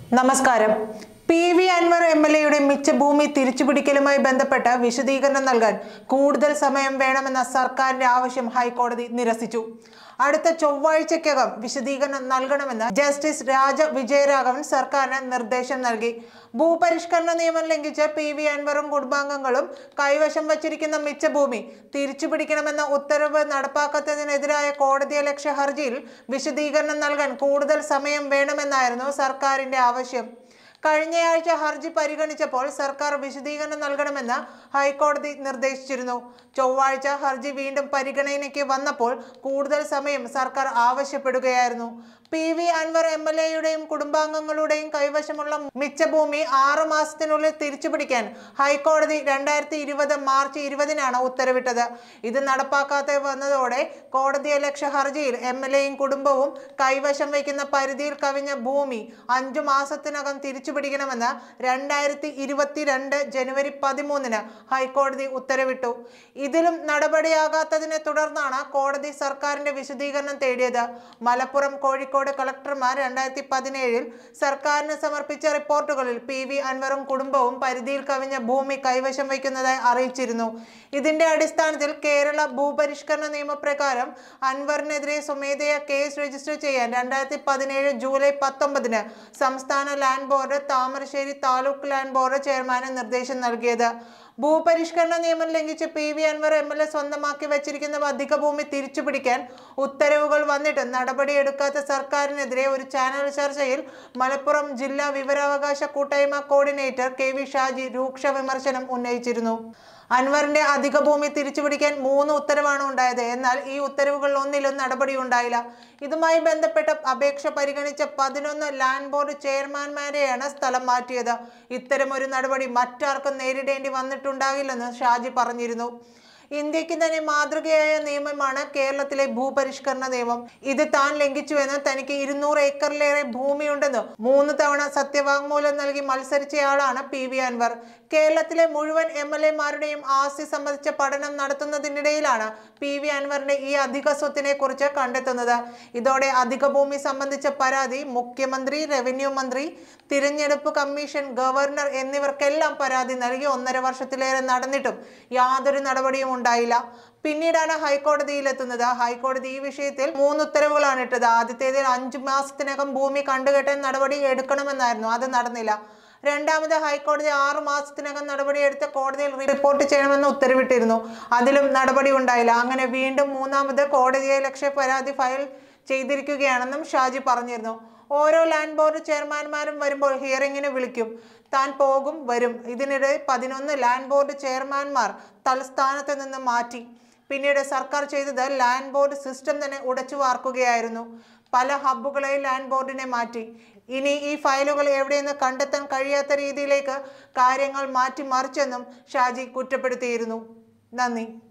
നമസ്കാരം P V Anvar M L എയുടെ മിച്ച ഭൂമി തിരിച്ചുപിടിക്കലുമായി ബന്ധപ്പെട്ട് വിശദീകരണം നൽകാൻ കൂടുതൽ സമയം വേണമെന്ന സർക്കാരിന്റെ ആവശ്യം ഹൈക്കോടതി നിരസിച്ചു അടുത്ത ചൊവ്വാഴ്ചയ്ക്കകം വിശദീകരണം നൽകണമെന്ന് ജസ്റ്റിസ് രാജ വിജയരാഘവൻ സർക്കാരിന് നിർദ്ദേശം നൽകി ഭൂപരിഷ്കരണ നിയമം ലംഘിച്ച് പി വി അൻവറും കുടുംബാംഗങ്ങളും കൈവശം വച്ചിരിക്കുന്ന മിച്ച ഭൂമി തിരിച്ചുപിടിക്കണമെന്ന ഉത്തരവ് നടപ്പാക്കാത്തതിനെതിരായ കോടതിയലക്ഷ്യ ഹർജിയിൽ വിശദീകരണം നൽകാൻ കൂടുതൽ സമയം വേണമെന്നായിരുന്നു സർക്കാരിന്റെ ആവശ്യം കഴിഞ്ഞയാഴ്ച ഹർജി പരിഗണിച്ചപ്പോൾ സർക്കാർ വിശദീകരണം നൽകണമെന്ന് ഹൈക്കോടതി നിർദ്ദേശിച്ചിരുന്നു ചൊവ്വാഴ്ച ഹർജി വീണ്ടും പരിഗണനയ്ക്ക് വന്നപ്പോൾ കൂടുതൽ സമയം സർക്കാർ ആവശ്യപ്പെടുകയായിരുന്നു P V Anvar M L എയുടെയും കുടുംബാംഗങ്ങളുടെയും കൈവശമുള്ള മിച്ച ഭൂമി ആറു മാസത്തിനുള്ളിൽ തിരിച്ചുപിടിക്കാൻ ഹൈക്കോടതി രണ്ടായിരത്തി ഇരുപത് മാർച്ച് ഇരുപതിനാണ് ഉത്തരവിട്ടത് ഇത് നടപ്പാക്കാതെ വന്നതോടെ കോടതിയലക്ഷ്യ ഹർജിയിൽ എം എൽ എയും കുടുംബവും കൈവശം വയ്ക്കുന്ന പരിധിയിൽ കവിഞ്ഞ ഭൂമി അഞ്ചു മാസത്തിനകം തിരിച്ചുപിടിക്കണമെന്ന് രണ്ടായിരത്തി ഇരുപത്തിരണ്ട് ജനുവരി പതിമൂന്നിന് ഹൈക്കോടതി ഉത്തരവിട്ടു ഇതിലും നടപടിയാകാത്തതിനെ തുടർന്നാണ് കോടതി സർക്കാരിന്റെ വിശദീകരണം തേടിയത് മലപ്പുറം കോഴിക്കോട് കളക്ടർമാർ രണ്ടായിരത്തി പതിനേഴിൽ സർക്കാരിന് സമർപ്പിച്ച റിപ്പോർട്ടുകളിൽ പി വി അൻവറും കുടുംബവും പരിധിയിൽ കവിഞ്ഞ ഭൂമി കൈവശം വയ്ക്കുന്നതായി അറിയിച്ചിരുന്നു ഇതിന്റെ അടിസ്ഥാനത്തിൽ കേരള ഭൂപരിഷ്കരണ നിയമപ്രകാരം അൻവറിനെതിരെ സ്വമേധയാ കേസ് രജിസ്റ്റർ ചെയ്യാൻ രണ്ടായിരത്തി പതിനേഴ് ജൂലൈ പത്തൊമ്പതിന് സംസ്ഥാന land board Thamarassery taluk land board ചെയർമാന് നിർദ്ദേശം നൽകിയത് ഭൂപരിഷ്കരണ നിയമം ലംഘിച്ച് P V Anvar M L A സ്വന്തമാക്കി വച്ചിരിക്കുന്ന അധിക ഭൂമി തിരിച്ചുപിടിക്കാൻ ഉത്തരവുകൾ വന്നിട്ട് നടപടിയെടുക്കാത്ത സർക്കാരിനെതിരെ ഒരു ചാനൽ ചർച്ചയിൽ മലപ്പുറം ജില്ലാ വിവരാവകാശ കൂട്ടായ്മ കോർഡിനേറ്റർ കെ വി ഷാജി രൂക്ഷ വിമർശനം ഉന്നയിച്ചിരുന്നു അൻവറിന്റെ അധിക ഭൂമി തിരിച്ചുപിടിക്കാൻ മൂന്ന് ഉത്തരവാണ് ഉണ്ടായത് എന്നാൽ ഈ ഉത്തരവുകളിൽ ഒന്നിലും നടപടി ഉണ്ടായില്ല ഇതുമായി ബന്ധപ്പെട്ട അപേക്ഷ പരിഗണിച്ച പതിനൊന്ന് ലാൻഡ് ബോർഡ് ചെയർമാൻമാരെയാണ് സ്ഥലം മാറ്റിയത് ഇത്തരമൊരു നടപടി മറ്റാർക്കും നേരിടേണ്ടി വന്നിട്ടുണ്ടാകില്ലെന്ന് ഷാജി പറഞ്ഞിരുന്നു ഇന്ത്യക്ക് തന്നെ മാതൃകയായ നിയമമാണ് കേരളത്തിലെ ഭൂപരിഷ്കരണ നിയമം ഇത് താൻ ലംഘിച്ചുവെന്ന് തനിക്ക് ഇരുന്നൂറ് ഏക്കറിലേറെ ഭൂമിയുണ്ടെന്ന് മൂന്ന് തവണ സത്യവാങ്മൂലം നൽകി മത്സരിച്ചയാളാണ് പി വി അൻവർ കേരളത്തിലെ മുഴുവൻ എം എൽ എമാരുടെയും ആസ്തി സംബന്ധിച്ച പഠനം നടത്തുന്നതിനിടയിലാണ് പി വി അൻവറിന്റെ ഈ അധിക സ്വത്തിനെ കുറിച്ച് കണ്ടെത്തുന്നത് ഇതോടെ അധിക ഭൂമി സംബന്ധിച്ച പരാതി മുഖ്യമന്ത്രി റവന്യൂ മന്ത്രി തിരഞ്ഞെടുപ്പ് കമ്മീഷൻ ഗവർണർ എന്നിവർക്കെല്ലാം പരാതി നൽകി ഒന്നര വർഷത്തിലേറെ നടന്നിട്ടും യാതൊരു നടപടിയും ഉണ്ടായില്ല പിന്നീടാണ് ഹൈക്കോടതിയിലെത്തുന്നത് ഹൈക്കോടതി ഈ വിഷയത്തിൽ മൂന്ന് ഉത്തരവുകളാണ് ഇട്ടത് ആദ്യത്തേതിൽ അഞ്ചു മാസത്തിനകം ഭൂമി കണ്ടുകെട്ടാൻ നടപടി എടുക്കണമെന്നായിരുന്നു അത് നടന്നില്ല രണ്ടാമത് ഹൈക്കോടതി ആറു മാസത്തിനകം നടപടിയെടുത്ത് കോടതിയിൽ റിപ്പോർട്ട് ചെയ്യണമെന്ന് ഉത്തരവിട്ടിരുന്നു അതിലും നടപടി ഉണ്ടായില്ല അങ്ങനെ വീണ്ടും മൂന്നാമത് കോടതിയെ ലക്ഷ്യ പരാതി ഫയൽ ചെയ്തിരിക്കുകയാണെന്നും ഷാജി പറഞ്ഞിരുന്നു ഓരോ ലാൻഡ് ബോർഡ് ചെയർമാൻമാരും വരുമ്പോൾ ഹിയറിങ്ങിന് വിളിക്കും താൻ പോകും വരും ഇതിനിടെ പതിനൊന്ന് ലാൻഡ് ബോർഡ് ചെയർമാൻമാർ തലസ്ഥാനത്ത് നിന്ന് മാറ്റി പിന്നീട് സർക്കാർ ചെയ്തത് ലാൻഡ് ബോർഡ് സിസ്റ്റം തന്നെ ഉടച്ചു വാർക്കുകയായിരുന്നു പല ഹബ്ബുകളെ ലാൻഡ് ബോർഡിനെ മാറ്റി ഇനി ഈ ഫയലുകൾ എവിടെയെന്ന് കണ്ടെത്താൻ കഴിയാത്ത രീതിയിലേക്ക് കാര്യങ്ങൾ മാറ്റിമറിച്ചെന്നും ഷാജി കുറ്റപ്പെടുത്തിയിരുന്നു നന്ദി